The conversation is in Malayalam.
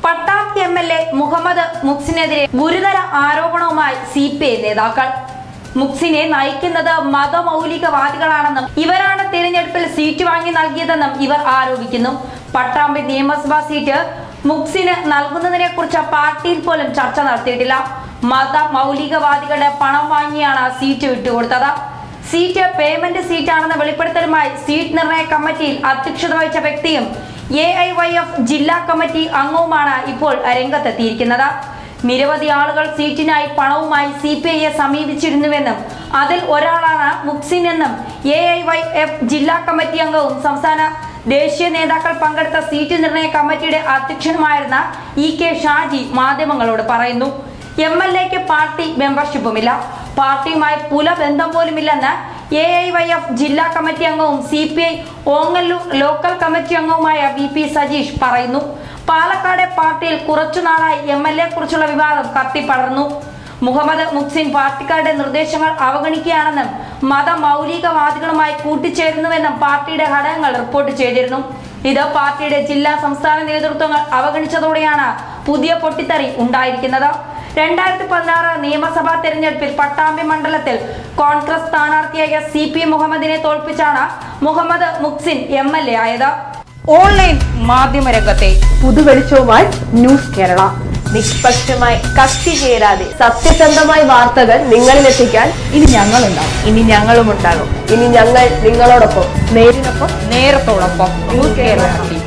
Pattambi M L A Muhammad മുക്സിനെതിരെ ഗുരുതര ആരോപണവുമായി സി പി ഐ നേതാക്കൾ മുക്സിനെ നയിക്കുന്നത് മതമൗലികവാദികളാണെന്നും ഇവരാണ് തിരഞ്ഞെടുപ്പിൽ സീറ്റ് വാങ്ങി നൽകിയതെന്നും ഇവർ ആരോപിക്കുന്നു പട്ടാമ്പി നിയമസഭാ സീറ്റ് മുക്സിന് നൽകുന്നതിനെ കുറിച്ച് പാർട്ടിയിൽ പോലും ചർച്ച നടത്തിയിട്ടില്ല മത മൗലികവാദികളുടെ പണം വാങ്ങിയാണ് സീറ്റ് വിട്ടുകൊടുത്തത് സീറ്റ് പേയ്മെന്റ് സീറ്റാണെന്ന വെളിപ്പെടുത്തലുമായി സീറ്റ് നിർണയ കമ്മിറ്റിയിൽ അധ്യക്ഷത വഹിച്ച വ്യക്തിയും എ ഐ വൈ എഫ് ജില്ലാ കമ്മിറ്റി അംഗവുമാണ് ഇപ്പോൾ രംഗത്തെത്തിയിരിക്കുന്നത് നിരവധി ആളുകൾ സീറ്റിനായി പണവുമായി സി പി ഐയെ സമീപിച്ചിരുന്നുവെന്നും അതിൽ ഒരാളാണ് മുക്സിൻ എന്നും എ ഐ വൈ എഫ് ജില്ലാ കമ്മിറ്റി അംഗവും സംസ്ഥാന ദേശീയ നേതാക്കൾ പങ്കെടുത്ത സീറ്റ് നിർണയ കമ്മിറ്റിയുടെ അധ്യക്ഷനുമായിരുന്ന ഇ കെ ഷാജി മാധ്യമങ്ങളോട് പറയുന്നു എം എൽ എക്ക് പാർട്ടി മെമ്പർഷിപ്പുമില്ല പാർട്ടിയുമായി പുല ബന്ധം പോലുമില്ലെന്ന് എ ഐ വൈ എഫ് ജില്ലാ കമ്മിറ്റി അംഗവും C P I Ongallur local committee അംഗവുമായ വി പി സജീഷ് പറയുന്നു പാലക്കാട് പാർട്ടിയിൽ കുറച്ചു നാളായി എം എൽ എ കുറിച്ചുള്ള വിവാദം കത്തിപ്പടർന്നു മുഹമ്മദ് മുക്സിൻ പാർട്ടിക്കാരുടെ നിർദ്ദേശങ്ങൾ അവഗണിക്കുകയാണെന്നും മത മൗലികവാദികളുമായി കൂട്ടിച്ചേരുന്നുവെന്നും പാർട്ടിയുടെ ഘടകങ്ങൾ റിപ്പോർട്ട് ചെയ്തിരുന്നു ഇത് പാർട്ടിയുടെ ജില്ലാ സംസ്ഥാന നേതൃത്വങ്ങൾ അവഗണിച്ചതോടെയാണ് പുതിയ പൊട്ടിത്തെറി ഉണ്ടായിരിക്കുന്നത് രണ്ടായിരത്തി പതിനാറ് നിയമസഭാ തെരഞ്ഞെടുപ്പിൽ പട്ടാമ്പി മണ്ഡലത്തിൽ കോൺഗ്രസ് സ്ഥാനാർത്ഥിയായ സി പി മുഹമ്മദിനെ തോൽപ്പിച്ചാണ് Muhammad Muhsin M L A ആയത് ഓൺലൈൻ മാധ്യമരംഗത്തെ പുതുവെളിച്ചവുമായി ന്യൂസ് കേരള നിഷ്പക്ഷമായി കക്ഷി ചേരാതെ സത്യസന്ധമായ വാർത്തകൾ നിങ്ങളിലെത്തിക്കാൻ ഇനി ഞങ്ങളുണ്ടാവും ഇനി ഞങ്ങളുമുണ്ടാകും ഇനി ഞങ്ങൾ നിങ്ങളോടൊപ്പം നേരിനൊപ്പം നേരത്തോടൊപ്പം ന്യൂസ് കേരള